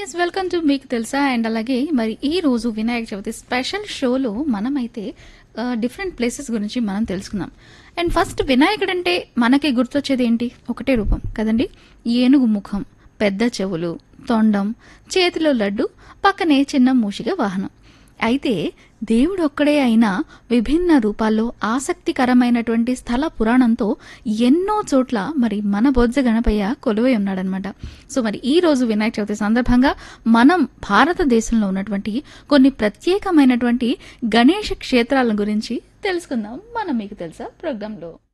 yes welcome to మీకు తెలుసా and అలాగే మరి ఈ రోజు వినాయక చవితి స్పెషల్ షోలో మనమైతే డిఫరెంట్ ప్లేసెస్ గురించి మనం తెలుసుకుందాం అండ్ ఫస్ట్ వినాయకుడు అంటే మనకి గుర్తొచ్చేది ఏంటి ఒకటే రూపం కదండి ఏనుగు ముఖం పెద్ద చెవులు తొండం చేతిలో లడ్డు పక్కనే చిన్న మూషిక వాహనం అయితే దేవుడు ఒక్కడే అయినా విభిన్న రూపాల్లో ఆసక్తికరమైనటువంటి స్థల పురాణంతో ఎన్నో చోట్ల మరి మన బొజ్జ గణపయ్య కొలువై ఉన్నాడనమాట సో మరి ఈ రోజు వినాయక చవితి సందర్భంగా మనం భారతదేశంలో ఉన్నటువంటి కొన్ని ప్రత్యేకమైనటువంటి గణేష క్షేత్రాల గురించి తెలుసుకుందాం మనం మీకు తెలుసా ప్రోగ్రాంలో